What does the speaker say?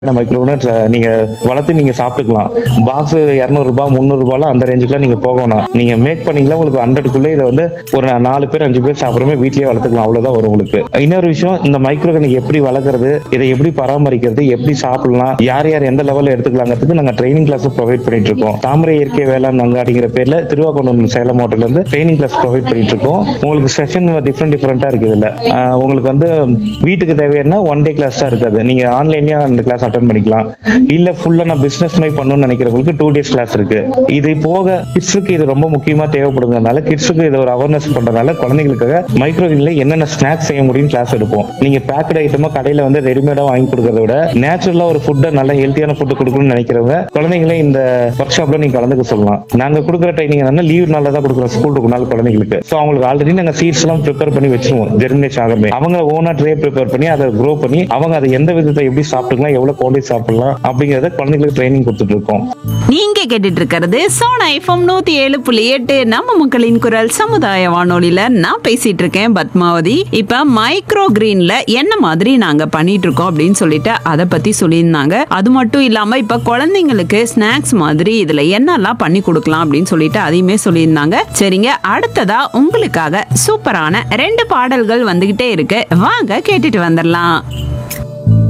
மைக்ரோனட் நீங்க வளர்த்து நீங்க சாப்பிட்டுக்கலாம் பாக்ஸ் இரநூறு ரூபாய் முந்நூறு ரூபாய்லாம் அந்த ரேஞ்சுக்குலாம் நீங்க போக வேணாம் நீங்க மேக் பண்ணீங்களா உங்களுக்கு ஹண்ட்ரடுக்குள்ளே இதை வந்து ஒரு நாலு பேர் அஞ்சு பேர் சாப்பிட்றமே வீட்லயே வளர்த்துக்கலாம் அவ்வளவுதான் வரும் உங்களுக்கு இன்னொரு விஷயம் இந்த மைக்ரோ நீங்க எப்படி வளர்க்குறது இதை எப்படி பராமரிக்கிறது எப்படி சாப்பிடலாம் யார் யார் எந்த லெவல்ல எடுத்துக்கலாங்கிறதுக்கு நாங்க ட்ரைனிங் கிளாஸ் ப்ரொவைட் பண்ணிட்டு இருக்கோம் தாமரை இயற்கை வேளாண் அங்காடிங்கிற பேர்ல திருவாக்கொண்டூர் சேலம் மாவட்டத்துல இருந்து ட்ரைனிங் கிளாஸ் ப்ரொவைட் பண்ணிட்டு இருக்கோம் உங்களுக்கு செஷன் டிஃப்ரெண்ட் டிஃப்ரெண்டா இருக்கு இதுல ஆஹ் உங்களுக்கு வந்து வீட்டுக்கு தேவையான ஒன் டே கிளாஸ் தான் இருக்காது நீங்க ஆன்லைன்லயே அந்த கிளாஸ் அட்டன் பண்ணிக்கலாம் இல்ல ஃபுல்லா நான் பிசினஸ் மாதிரி பண்ணணும்னு நினைக்கிறவங்களுக்கு டூ டேஸ் கிளாஸ் இருக்கு இது போக கிட்ஸுக்கு இது ரொம்ப முக்கியமா தேவைப்படுங்கிறதுனால கிட்ஸுக்கு இது ஒரு அவேர்னஸ் பண்றதுனால குழந்தைங்களுக்காக மைக்ரோவேவ்ல என்னென்ன ஸ்நாக்ஸ் செய்ய முடியும் கிளாஸ் எடுப்போம் நீங்க பேக்கட் ஐட்டமா கடையில வந்து ரெடிமேடா வாங்கி கொடுக்கறத விட நேச்சுரலா ஒரு ஃபுட்டை நல்ல ஹெல்த்தியான ஃபுட் கொடுக்கணும்னு நினைக்கிறவங்க குழந்தைங்களே இந்த ஒர்க் ஷாப்ல நீங்க கலந்துக்க சொல்லலாம் நாங்க கொடுக்குற ட்ரைனிங் என்னன்னா லீவ் நாள்ல தான் கொடுக்குறோம் ஸ்கூல் இருக்கனால குழந்தைங்களுக்கு ஸோ அவங்களுக்கு ஆல்ரெடி நாங்க சீட்ஸ் எல்லாம் ப்ரிப்பேர் பண்ணி வச்சிருவோம் ஜெர்மினேஷன் ஆகவே அவங்க ஓனா ட்ரே ப்ரிப்பேர் பண்ணி அதை க்ரோ பண்ணி அவங்க அதை எந்த விதத்தை எப்படி சாப்பிட்டுக்கலாம் எவ்வளவு குவாலிட்டி சாப்பிடலாம் அப்படிங்கறத குழந்தைங்களுக்கு ட்ரைனிங் கொடுத்துட்டு இருக்கோம் நீங்க கேட்டுட்டு இருக்கிறது சோனா எஃப்எம் நூத்தி ஏழு புள்ளி எட்டு நம்ம மக்களின் குரல் சமுதாய வானொலியில நான் பேசிட்டு இருக்கேன் பத்மாவதி இப்ப மைக்ரோ கிரீன்ல என்ன மாதிரி நாங்க பண்ணிட்டு இருக்கோம் அப்படின்னு சொல்லிட்டு அதை பத்தி சொல்லியிருந்தாங்க அது மட்டும் இல்லாம இப்ப குழந்தைங்களுக்கு ஸ்நாக்ஸ் மாதிரி இதுல என்னெல்லாம் பண்ணி கொடுக்கலாம் அப்படின்னு சொல்லிட்டு அதையுமே சொல்லியிருந்தாங்க சரிங்க அடுத்ததா உங்களுக்காக சூப்பரான ரெண்டு பாடல்கள் வந்துகிட்டே இருக்கு வாங்க கேட்டுட்டு வந்துடலாம்